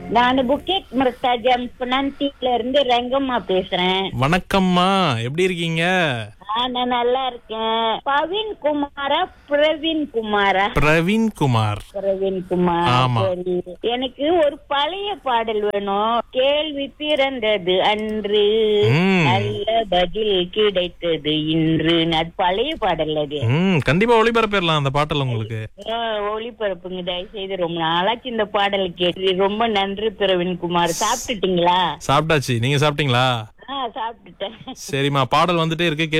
நான் புக்கெட் மிர்தாஜம் பினான்சில இருந்து ரங்கம்மா பேசுறேன் வணக்கம்மா எப்படி இருக்கீங்க ஆ, நான் நல்லா இருக்கேன் பவின் குமாரா பிரவீன் குமாரா பிரவீன் குமார் பிரவீன் குமார் ஆமா. சரி எனக்கு ஒரு பழைய பாடல் வேணும் கேள்வி பிறந்தது அன்று ம். நல்ல பதில் கிடைத்தது இன்று அது பழைய பாடல் அது ம் கண்டிப்பா ஒளிபரப்பிடலாம் அந்த பாட்டல் உங்களுக்கு ஆ, ஒளிபரப்புங்க தயவு செய்து ரொம்ப நாளாச்சு இந்த பாடல் கேட்டு ரொம்ப நன்றி பிரவீன் குமார் சாப்பிட்டுட்டீங்களா சாப்பிட்டாச்சு நீங்க சாப்பிட்டீங்களா ஆ சாப்பிட்டுட்டேன் சரிம்மா பாடல் வந்துட்டே இருக்கு